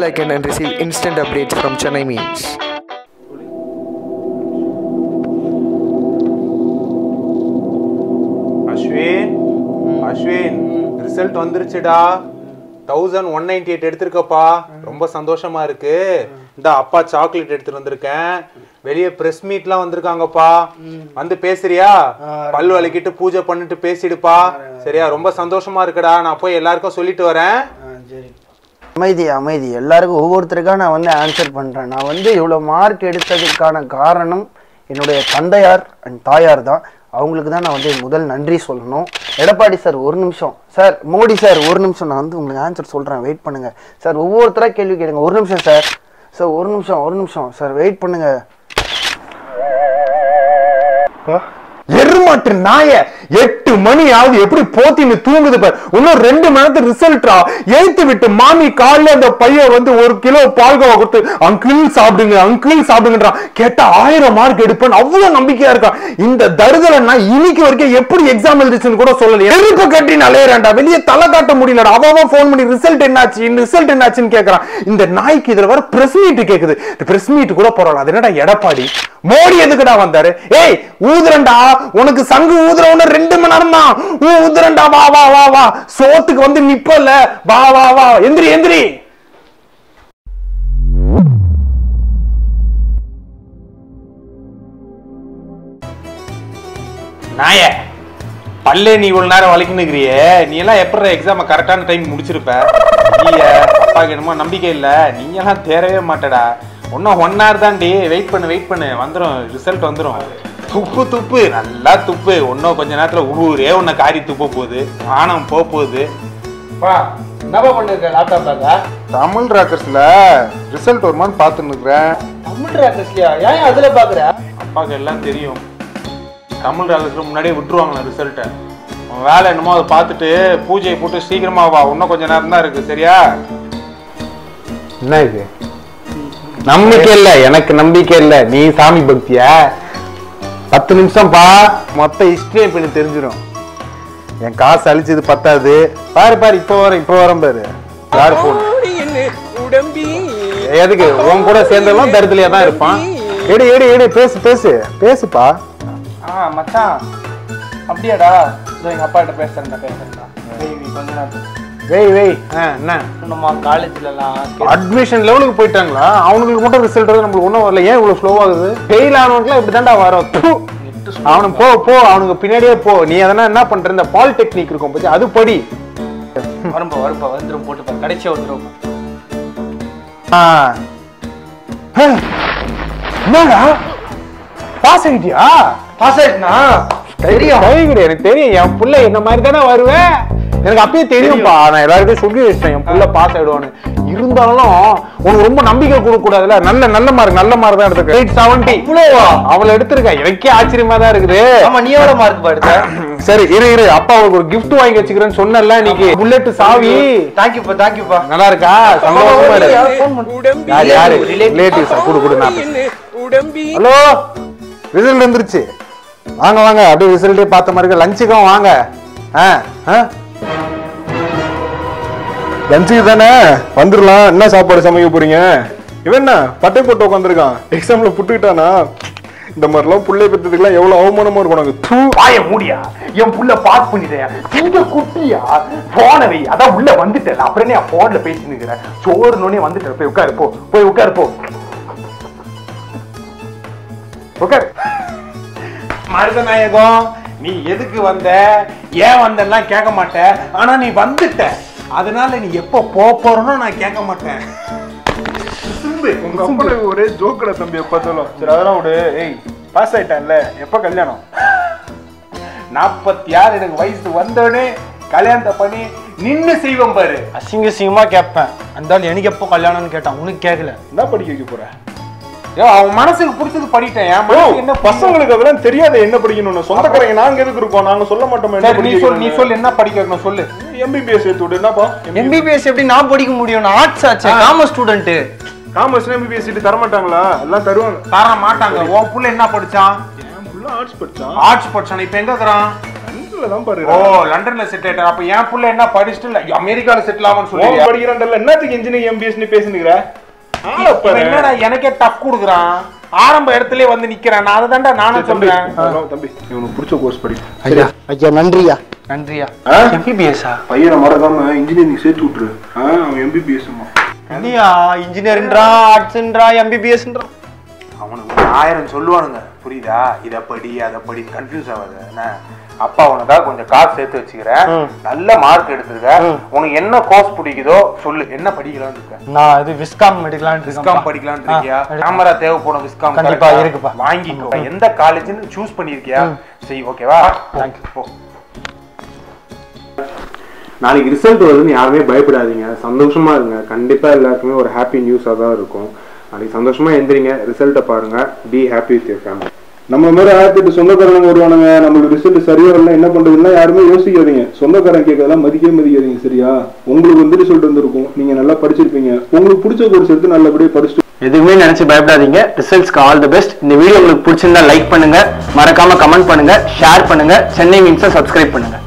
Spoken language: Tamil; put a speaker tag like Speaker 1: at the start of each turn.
Speaker 1: icon and receive instant updates from Chennai Memes.
Speaker 2: Ashwin Ashwin result வந்துருச்சுடா தௌசண்ட் ஒன் நைன்டி எயிட் எடுத்திருக்கப்பா ரொம்ப சந்தோஷமா இருக்கு இந்த அப்பா சாக்லேட் எடுத்துட்டு வந்திருக்கேன் வெளியே பிரஸ் மீட்லாம் வந்திருக்காங்கப்பா வந்து பேசுறியா பல் வலிக்கிட்டு பூஜை பண்ணிட்டு பேசிடுப்பா சரியா ரொம்ப சந்தோஷமா இருக்குடா நான் போய் எல்லாருக்கும் சொல்லிட்டு வரேன்
Speaker 3: சரி அமைதி அமைதி எல்லாருக்கும் ஒவ்வொருத்தருக்காக நான் வந்து ஆன்சர் பண்ணுறேன் நான் வந்து இவ்வளோ மார்க் எடுத்ததுக்கான காரணம் என்னுடைய தந்தையார் அண்ட் தாயார் தான் அவங்களுக்கு தான் நான் வந்து முதல் நன்றி சொல்லணும் எடப்பாடி சார் ஒரு நிமிஷம் சார் மோடி சார் ஒரு நிமிஷம் நான் வந்து உங்களுக்கு ஆன்சர் சொல்கிறேன் வெயிட் பண்ணுங்க சார் ஒவ்வொருத்தராக கேள்வி கேளுங்க ஒரு நிமிஷம் சார் சார் ஒரு நிமிஷம் ஒரு நிமிஷம் சார் வெயிட் பண்ணுங்க
Speaker 4: எருமாட்டு நாய எட்டு மணி ஆகுது எப்படி போத்தின்னு தூங்குது பார் இன்னும் ரெண்டு மணி நேரத்துக்கு ரிசல்ட்டா எழுத்து விட்டு மாமி காலைல அந்த பையன் வந்து ஒரு கிலோ பால்கோவா கொடுத்து அங்கிள் சாப்பிடுங்க அங்கிள் சாப்பிடுங்கன்றான் கேட்டா ஆயிரம் மார்க் எடுப்பேன் அவ்வளவு நம்பிக்கையா இருக்கான் இந்த தருதலை நான் இன்னைக்கு வரைக்கும் எப்படி எக்ஸாம் எழுதிச்சுன்னு கூட சொல்லல எருப்பு கட்டி அலையறான்டா வெளியே தலை காட்ட முடியலடா அவன் ஃபோன் பண்ணி ரிசல்ட் என்னாச்சு ரிசல்ட் என்னாச்சுன்னு கேக்குறான் இந்த நாய்க்கு இதுல வர பிரஸ் மீட் கேக்குது பிரஸ் மீட் கூட பரவாயில்ல அது என்னடா எடப்பாடி மோடி எதுக்குடா வந்தாரு ஏய் ஊதுறண்டா உனக்கு சங்கு ஊதுறவன ரெண்டு மணி நேரம் தான் ஊதுறண்டா வா வா வா வா சோத்துக்கு வந்து நிப்பல வா வா வா எந்திரி எந்திரி
Speaker 2: நாய பல்லே நீ இவ்வளவு நேரம் வலிக்குன்னுக்கிறியே நீ எல்லாம் எப்படி எக்ஸாம கரெக்டான டைம் முடிச்சிருப்ப நீ அப்பாக்கு என்னமோ நம்பிக்கை இல்ல நீ எல்லாம் தேரவே மாட்டடா இன்னும் ஒன் ஹவர் தாண்டி வெயிட் பண்ணு வெயிட் பண்ணு வந்துடும் ரிசல்ட் வந்துடும் துப்பு துப்பு நல்லா துப்பு இன்னும் கொஞ்ச நேரத்துல ஊரே உன்னை காரி துப்ப போகுது வானம் போக போகுது
Speaker 3: என்னப்பா பண்ணிருக்க லேப்டாப்ல
Speaker 4: தமிழ் ராக்கர்ஸ்ல ரிசல்ட் வருமான்னு பார்த்துன்னு இருக்கிறேன்
Speaker 3: தமிழ் ராக்கஸ்லியா ஏன் அதுல பாக்குற
Speaker 2: அப்பாவுக்கு எல்லாம் தெரியும் தமிழ் ராகத்துல முன்னாடியே விட்டுருவாங்களே ரிசல்ட்டை அவன் வேலை என்னமோ அதை பார்த்துட்டு பூஜையை போட்டு சீக்கிரமா வா இன்னும் கொஞ்ச நேரம் தான் இருக்கு சரியா
Speaker 4: என்ன இது நம்பிக்கை இல்ல எனக்கு நம்பிக்கை இல்ல நீ சாமி பக்தியா பத்து நிமிஷம் பா மொத்த ஹிஸ்டரி இப்ப எனக்கு தெரிஞ்சிடும் என் காசு அழிச்சது பத்தாது பாரு பாரு இப்போ வரேன் இப்போ வரேன் பாரு யாரு போன் எதுக்கு உன் கூட சேர்ந்தவன் தருதலையா தான் இருப்பான் எடு எடு எடு பேசு பேசு பேசுப்பா
Speaker 3: ஆ மச்சான் அப்படியாடா இதோ எங்க அப்பா கிட்ட பேசுறேன்டா பேசுறேன்டா வெய் நீ கொஞ்ச நேரம்
Speaker 4: வெய் வெய் ஆ, என்ன
Speaker 3: நம்ம காலேஜ்ல எல்லாம்
Speaker 4: அட்மிஷன் லெவலுக்கு போயிட்டாங்களா அவனுக்கு மட்டும் ரிசல்ட் வந்து நம்மளுக்கு ஒன்றும் வரல ஏன் இவ்வளவு ஸ்லோ ஆகுது ஃபெயில் ஆனவனுக்குலாம் இப்படி தான்டா வரும் ப்பு. அவனுக்கு போ போ அவனுக்கு பின்னாடியே போ நீ அதெல்லாம் என்ன பண்ற இந்த பாலிடெக்னிக் இருக்கும் பத்தி அது படி
Speaker 3: வரும்பா வரும்பா வந்துரும் போட்டு பாரு கடைசியா வந்துரும்
Speaker 4: ஆ. ஹே. என்னடா பாஸ் ஆகிட்டியா
Speaker 3: பாஸ் ஆயிட்டுனா
Speaker 4: தெரியும் எனக்கு தெரியும் என் புள்ள என்ன மாதிரி தானே வருவேன் எனக்கு அப்பயே தெரியும்பா நான் எல்லாருக்கும் சொல்லி வச்சிட்டேன் என் புள்ள பாஸ் ஆயிடுவான்னு இருந்தாலும் உனக்கு ரொம்ப நம்பிக்கை கொடுக்க கூடாதுல நல்ல நல்ல மார்க் நல்ல மார்க் தான் எடுத்துக்க எயிட் செவன்டி அவளை எடுத்திருக்கா எனக்கே ஆச்சரியமா தான் இருக்குது
Speaker 3: ஆமா நீ எவ்வளவு மார்க் பாடுத
Speaker 4: சரி இரு இரு அப்பா அவளுக்கு ஒரு gift வாங்கி வச்சுக்கிறேன்னு சொன்னல இன்னைக்கு புல்லட் சாவி
Speaker 3: தேங்க்யூப்பா தேங்க்யூப்பா
Speaker 4: நல்லா இருக்கா சந்தோஷமா இரு யார் யாரு ரிலேட்டிவ்ஸ் குடு குடு நான் ஹலோ ரிசல்ட் வந்துருச்சு வாங்க வாங்க அப்படியே ரிசல்ட்டே பார்த்த மாதிரி இருக்கு லஞ்சுக்கும் வாங்க ஆ ஆ லஞ்சுக்கு தானே வந்துடலாம் என்ன சாப்பாடு சமைக்க போறீங்க இவன் என்ன பட்டை போட்டு உட்காந்துருக்கான் எக்ஸாம்ல புட்டுக்கிட்டானா இந்த மாதிரிலாம் புள்ளை பெற்றதுக்கெல்லாம் எவ்வளவு அவமானமா இருக்கும் உனக்கு தூ
Speaker 2: வாய மூடியா என் புள்ள பாஸ் பண்ணிட்டேன் இங்க குட்டியா போனவை அதான் உள்ள வந்துட்டேன் அப்புறம் நான் போன்ல பேசி நிக்கிறேன் சோறு நோனே வந்துட்டேன் போய் உட்காரு போ போய் உட்காரு போ உட்காரு மருதநாயகம் நீ எதுக்கு வந்த ஏன் வந்தெல்லாம் கேட்க மாட்டேன் ஆனா நீ வந்துட்ட அதனால நீ எப்போ போக போறனோ நான் கேட்க மாட்டேன்
Speaker 4: உங்க அப்பனுக்கு ஒரே ஜோக்கட தம்பி எப்ப சொல்லும் சரி அதெல்லாம் விடு ஏய் பாஸ் ஆயிட்டான்ல எப்ப கல்யாணம்
Speaker 2: நாற்பத்தி ஆறு எனக்கு வயசு வந்தோடனே கல்யாணத்தை பண்ணி நின்னு செய்வோம் பாரு
Speaker 3: அசிங்க அசிங்கமா கேட்பேன் அந்த எனக்கு எப்போ கல்யாணம்னு கேட்டான் உனக்கு கேட்கல
Speaker 4: என்ன படிக்க வைக்க போற
Speaker 2: ஏய், அவன் மனசுக்கு பிடிச்சது படிட்டேன் என் மனசுக்கு என்ன பசங்க
Speaker 4: பசங்களுக்கு அதெல்லாம் தெரியாத என்ன படிக்கணும்னு சொந்தக்காரங்க நாங்க எதுக்கு இருக்கோம் நாங்க சொல்ல மாட்டோமே
Speaker 2: சரி நீ சொல் நீ சொல்லு என்ன படிக்க வைக்கணும் சொல்லு
Speaker 4: எம்பிபிஎஸ் எடுத்து விடு என்னப்பா
Speaker 3: எம்பிபிஎஸ் எப்படி நான் படிக்க முடியும் நான் ஆர்ட்ஸ் ஆச்சு commerce student
Speaker 4: commerce MBBS seat தர மாட்டாங்களா எல்லாம் தருவாங்க
Speaker 2: தர மாட்டாங்க உன் புள்ள என்ன படிச்சான்
Speaker 4: என் புள்ள ஆர்ட்ஸ் படிச்சான்
Speaker 2: ஆர்ட்ஸ் படிச்சான் இப்ப எங்க இருக்கிறான்
Speaker 5: லண்டன்ல தான் பாரு
Speaker 2: ஓ லண்டன்ல செட்டில் ஆயிட்டா அப்ப என் புள்ள என்ன படிச்சுட்டு இல்ல அமெரிக்கால செட்டில் ஆகும்னு
Speaker 5: ஓ
Speaker 2: சொல்லுவியா
Speaker 5: படிக்கிறான்டல்ல என்னத்துக்கு இன்ஜினியரிங் எம்பிஎஸ் நீ பேசுனுக்குற ஆள
Speaker 2: இவன்
Speaker 5: பாரு
Speaker 2: என்னடா எனக்கே டஃப் கொடுக்குறான் ஆரம்ப இடத்துலயே வந்து நிக்கிறான் நான் அதை நானும்
Speaker 5: தம்பி
Speaker 2: சொல்றேன்
Speaker 5: ஆமா, தம்பி இவனுக்கு பிடிச்ச கோர்ஸ் படி
Speaker 3: ஐயா ஐயா நன்றியா
Speaker 1: நன்றியா
Speaker 5: ஆ?
Speaker 1: எம்பிபிஎஸ்ஸா
Speaker 5: பையனை மறக்காம இன்ஜினியரிங் சேர்த்து விட்டுரு ஆ, அவன் எம்பிபிஎஸ்
Speaker 3: இல்லையா இன்ஜினியரிங்ன்றா ஆர்ட்ஸ்ன்றா எம்பிபிஎஸ்ன்றா
Speaker 2: அவனுக்கு ஒரு ஆயிரம் சொல்லுவானுங்க புரியுதா இத படி அதை படி கன்ஃபியூஸ் ஆகாது என்ன அப்பா உனக்காக கொஞ்சம் காசு சேர்த்து வச்சுக்கிறேன் நல்ல மார்க் எடுத்திருக்க உனக்கு என்ன கோர்ஸ் பிடிக்குதோ சொல்லு என்ன படிக்கலாம்னு இருக்க
Speaker 3: நான் இது விஸ்காம் மெடிக்கலான்னு
Speaker 2: விஸ்காம் படிக்கலாம்னு இருக்கியா கேமரா தேவைப்படும் விஸ்காம்
Speaker 3: கண்டிப்பா
Speaker 2: correct ஆ?
Speaker 3: இருக்குப்பா.
Speaker 2: வாங்கிக்கோ எந்த காலேஜ்னு சூஸ் பண்ணிருக்கியா சரி ஓகேவா போ
Speaker 4: நாளைக்கு ரிசல்ட் வருதுன்னு யாருமே பயப்படாதீங்க சந்தோஷமா இருங்க கண்டிப்பா எல்லாருக்குமே ஒரு ஹாப்பி நியூஸாக தான் இருக்கும் நாளைக்கு சந்தோஷமா எந்திரிங்க ரிசல்ட்டை பாருங்க be happy with your family
Speaker 5: நம்ம மாதிரி ஆயிரத்தி சொந்தக்காரங்க வருவானுங்க நம்மளுக்கு ரிசல்ட் சரியா வரல என்ன பண்றதுன்னா யாருமே யோசிக்காதீங்க சொந்தக்காரன் கேட்கறதெல்லாம் மதிக்கவே மதிக்காதீங்க சரியா உங்களுக்கு வந்து ரிசல்ட் வந்திருக்கும் நீங்க நல்லா படிச்சிருப்பீங்க உங்களுக்கு பிடிச்ச கோர்ஸ் எடுத்து நல்லபடியா படிச்சுட்டு
Speaker 3: எதுவுமே நினைச்சு பயப்படாதீங்க ரிசல்ட்ஸ்க்கு ஆல் தி பெஸ்ட் இந்த வீடியோ உங்களுக்கு பிடிச்சிருந்தா லைக் பண்ணுங்க மறக்காம கமெண்ட் பண்ணுங்க ஷேர் பண்ணுங்க சென்னை மீன்ஸை சப்ஸ்கிரைப் பண்ணுங்க